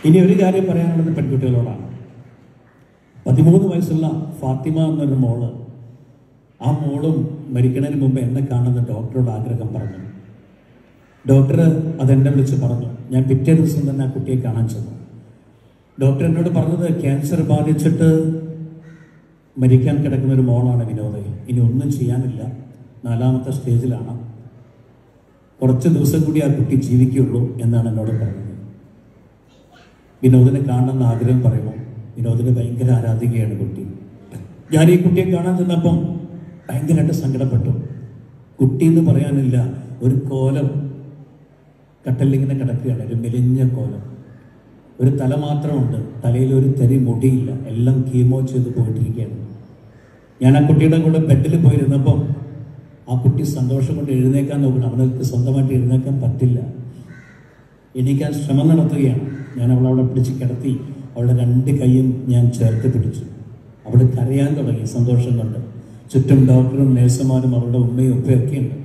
ഇനി ഒരു കാര്യം പറയാനുള്ളത് പെൺകുട്ടികളോടാണ് പതിമൂന്ന് വയസ്സുള്ള ഫാത്തിമ എന്നൊരു മോള് ആ മോളും മരിക്കണതിന് മുമ്പ് എന്നെ കാണുന്ന ഡോക്ടറോട് ആഗ്രഹം പറഞ്ഞു ഡോക്ടർ അതെന്നെ വിളിച്ച് പറഞ്ഞു ഞാൻ പിറ്റേ ദിവസം തന്നെ ആ കുട്ടിയെ കാണാൻ ചെന്നു ഡോക്ടർ എന്നോട് പറഞ്ഞത് ക്യാൻസർ ബാധിച്ചിട്ട് മരിക്കാൻ കിടക്കുന്ന ഒരു മോളാണ് വിനോദ് ഇനി ഒന്നും ചെയ്യാനില്ല നാലാമത്തെ സ്റ്റേജിലാണ് കുറച്ച് ദിവസം കൂടി ആ കുട്ടി ജീവിക്കുള്ളൂ എന്നാണ് എന്നോട് പറഞ്ഞത് വിനോദിനെ കാണണമെന്ന് ആഗ്രഹം പറയുമ്പോൾ വിനോദിന് ഭയങ്കര ആരാധികയാണ് കുട്ടി ഞാൻ ഈ കുട്ടിയെ കാണാൻ ചെന്നപ്പം ഭയങ്കരമായിട്ട് സങ്കടപ്പെട്ടു കുട്ടി എന്ന് പറയാനില്ല ഒരു കോലം കട്ടലിങ്ങനെ കിടക്കുകയാണ് ഒരു മെലിഞ്ഞ കോലം ഒരു തല മാത്രമുണ്ട് തലയിൽ ഒരു തരി മുടിയില്ല എല്ലാം കീമോ ചെയ്ത് പോയിട്ടിരിക്കുകയാണ് ഞാൻ ആ കുട്ടിയുടെ കൂടെ ബെഡിൽ പോയിരുന്നപ്പം ആ കുട്ടി സന്തോഷം കൊണ്ട് എഴുന്നേക്കാൻ നോക്കണം അവൾക്ക് സ്വന്തമായിട്ട് എഴുന്നേക്കാൻ പറ്റില്ല എണീക്കാൻ ശ്രമം നടത്തുകയാണ് ഞാൻ അവളെ അവിടെ പിടിച്ച് കിടത്തി അവളുടെ രണ്ട് കൈയും ഞാൻ ചേർത്ത് പിടിച്ചു അവൾ കരയാൻ തുടങ്ങി സന്തോഷം കൊണ്ട് ചുറ്റും ഡോക്ടറും നേഴ്സുമാരും അവളുടെ ഉമ്മയും ഉപ്പയൊക്കെ ഉണ്ട്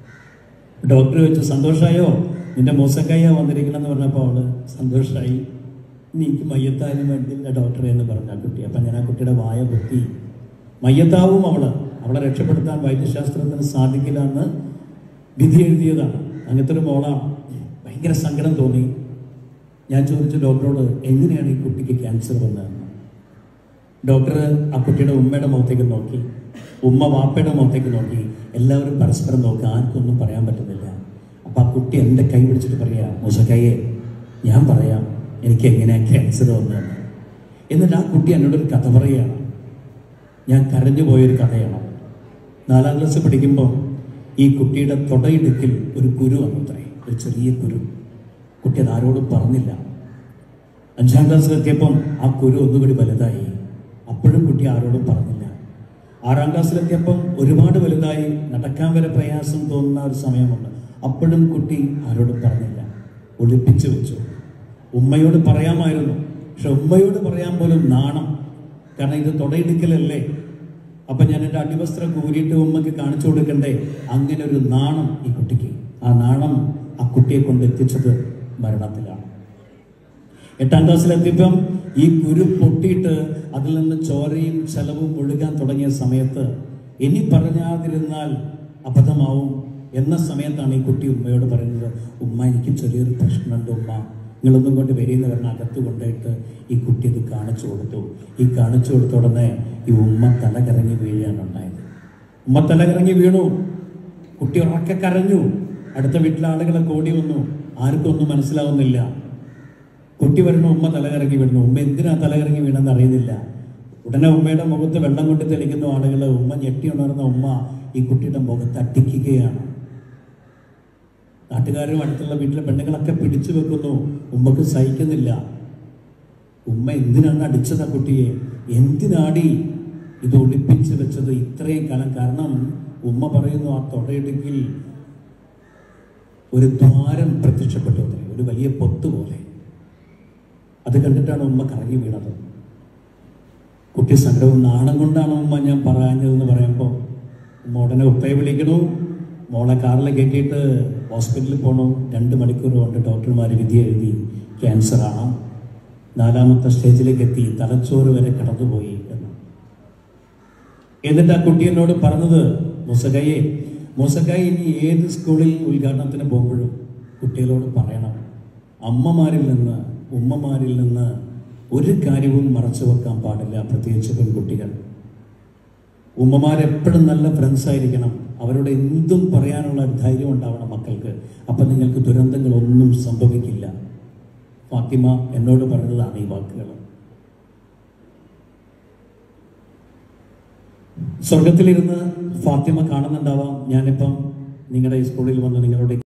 ഡോക്ടർ ചോദിച്ചു സന്തോഷമായോ നിന്റെ മൂസക്കായ വന്നിരിക്കണമെന്ന് പറഞ്ഞപ്പോൾ അവള് സന്തോഷമായി എനിക്ക് മയ്യത്തായാലും വേണ്ടിയില്ല ഡോക്ടറെ എന്ന് പറഞ്ഞു ആ കുട്ടി അപ്പം ഞാൻ ആ കുട്ടിയുടെ വായ പൊത്തി മയ്യത്താവും അവള് അവളെ രക്ഷപ്പെടുത്താൻ വൈദ്യശാസ്ത്രത്തിന് സാധിക്കില്ല എന്ന് വിധി എഴുതിയതാണ് അങ്ങനത്തെ ഒരു മോളാണ് ഭയങ്കര സങ്കടം തോന്നി ഞാൻ ചോദിച്ചു ഡോക്ടറോട് എങ്ങനെയാണ് ഈ കുട്ടിക്ക് ക്യാൻസർ വന്നതെന്ന് ഡോക്ടർ ആ കുട്ടിയുടെ ഉമ്മയുടെ മുഖത്തേക്ക് നോക്കി ഉമ്മ വാപ്പയുടെ മുഖത്തേക്ക് നോക്കി എല്ലാവരും പരസ്പരം നോക്കി ആർക്കൊന്നും പറയാൻ പറ്റുന്നില്ല അപ്പൊ ആ കുട്ടി എൻ്റെ കൈ പിടിച്ചിട്ട് പറയാ മൂസക്കയ്യെ ഞാൻ പറയാം എനിക്ക് എങ്ങനെയാ ക്യാൻസർ വന്നതെന്ന് എന്നിട്ട് ആ കുട്ടി എന്നോടൊരു കഥ പറയുകയാണ് ഞാൻ കരഞ്ഞു പോയൊരു കഥയാണ് നാലാം ക്ലാസ് പഠിക്കുമ്പോൾ ഈ കുട്ടിയുടെ തൊടയിടുക്കിൽ ഒരു കുരു വന്നത്രേ ഒരു ചെറിയ കുരു കുട്ടി അത് ആരോടും പറഞ്ഞില്ല അഞ്ചാം ക്ലാസ്സിലെത്തിയപ്പം ആ കുരു ഒന്നുകൂടി വലുതായി അപ്പോഴും കുട്ടി ആരോടും പറഞ്ഞില്ല ആറാം ക്ലാസ്സിലെത്തിയപ്പം ഒരുപാട് വലുതായി നടക്കാൻ വരെ പ്രയാസം തോന്നുന്ന ഒരു സമയമുണ്ട് അപ്പോഴും കുട്ടി ആരോടും പറഞ്ഞില്ല ഒളിപ്പിച്ചു വെച്ചു ഉമ്മയോട് പറയാമായിരുന്നു പക്ഷെ ഉമ്മയോട് പറയാൻ പോലും നാണം കാരണം ഇത് തൊടയിടുക്കലല്ലേ അപ്പൊ ഞാൻ എൻ്റെ അടിവസ്ത്രം കൂരിയിട്ട് ഉമ്മക്ക് കാണിച്ചു കൊടുക്കണ്ടേ അങ്ങനെ ഒരു നാണം ഈ കുട്ടിക്ക് ആ നാണം ആ കുട്ടിയെ കൊണ്ട് എത്തിച്ചത് മരണത്തിലാണ് എട്ടാം ക്ലാസ്സിലെത്തിയപ്പം ഈ കുരു പൊട്ടിയിട്ട് അതിൽ നിന്ന് ചോരയും ചെലവും ഒഴുകാൻ തുടങ്ങിയ സമയത്ത് ഇനി പറഞ്ഞാതിരുന്നാൽ അബദ്ധമാവും എന്ന സമയത്താണ് ഈ കുട്ടി ഉമ്മയോട് പറയുന്നത് ഉമ്മ എനിക്ക് ചെറിയൊരു പ്രശ്നമുണ്ട് ഉമ്മ നിങ്ങളൊന്നും കൊണ്ട് വരിയെന്ന് പറഞ്ഞ അകത്ത് കൊണ്ടുപോയിട്ട് ഈ കുട്ടി ഇത് കാണിച്ചു കൊടുത്തു ഈ കാണിച്ചു കൊടുത്ത ഉടനെ ഈ ഉമ്മ തല കറങ്ങി വീഴുകയാണ് ഉണ്ടായത് ഉമ്മ തല കറങ്ങി വീണു കുട്ടി ഉറക്കെ കരഞ്ഞു അടുത്ത വീട്ടിലെ ആളുകളെ കൂടി വന്നു ആർക്കും ഒന്നും മനസ്സിലാവുന്നില്ല കുട്ടി വരണ ഉമ്മ തലകറങ്ങി വീഴുന്നു ഉമ്മ എന്തിനാ തലകറങ്ങി വീണെന്ന് അറിയുന്നില്ല ഉടനെ ഉമ്മയുടെ മുഖത്ത് വെള്ളം കൊണ്ട് തെളിക്കുന്ന ആളുകൾ ഉമ്മ ഞെട്ടി ഉണർന്ന ഉമ്മ ഈ കുട്ടിയുടെ മുഖത്ത് അട്ടിക്കുകയാണ് നാട്ടുകാരും അടുത്തുള്ള വീട്ടിലെ പെണ്ണുങ്ങളൊക്കെ പിടിച്ചു വെക്കുന്നു ഉമ്മക്ക് സഹിക്കുന്നില്ല ഉമ്മ എന്തിനാണ് അടിച്ചത് ആ കുട്ടിയെ എന്തിനാടി ഇത് ഒളിപ്പിച്ച് വെച്ചത് ഇത്രയും കാലം കാരണം ഉമ്മ പറയുന്നു ആ തൊടയിടുക്കിൽ ഒരു ദ്വാരം പ്രത്യക്ഷപ്പെട്ടു അത്രേ, ഒരു വലിയ പൊത്ത് പോലെ അത് കണ്ടിട്ടാണ് ഉമ്മ കറങ്ങി വീണത് കുട്ടി സങ്കടവും നാണം കൊണ്ടാണ് ഉമ്മ ഞാൻ പറയാഞ്ഞതെന്ന് പറയുമ്പോൾ ഉമ്മ ഉടനെ ഉപ്പയെ വിളിക്കണു മോളെ കാറിൽ കയറ്റിയിട്ട് ഹോസ്പിറ്റലിൽ പോകണു രണ്ട് മണിക്കൂർ കൊണ്ട് ഡോക്ടർമാർ വിധി എഴുതി ക്യാൻസറാണ് നാലാമത്തെ സ്റ്റേജിലേക്ക് എത്തി തലച്ചോറ് വരെ കടന്നുപോയി എന്ന് എന്നിട്ട് ആ കുട്ടി എന്നോട് പറഞ്ഞത് മുസകയെ മുസക്കായി ഇനി ഏത് സ്കൂളിൽ ഉദ്ഘാടനത്തിന് പോകുമ്പോഴും കുട്ടികളോട് പറയണം അമ്മമാരിൽ നിന്ന് ഉമ്മമാരിൽ നിന്ന് ഒരു കാര്യവും മറച്ചു വെക്കാൻ പാടില്ല പ്രത്യേകിച്ച് പെൺകുട്ടികൾ ഉമ്മമാരെപ്പോഴും നല്ല ഫ്രണ്ട്സ് ആയിരിക്കണം അവരോട് എന്തും പറയാനുള്ള ധൈര്യം ഉണ്ടാവണം മക്കൾക്ക് അപ്പം നിങ്ങൾക്ക് ദുരന്തങ്ങളൊന്നും സംഭവിക്കില്ല ഫാത്തിമ എന്നോട് പറഞ്ഞതാണ് ഈ വാക്കുകൾ സ്വർഗത്തിലിരുന്ന് ഫാത്തിമ കാണുന്നുണ്ടാവാം ഞാനിപ്പം നിങ്ങളുടെ ഈ സ്കൂളിൽ വന്ന് നിങ്ങളോട്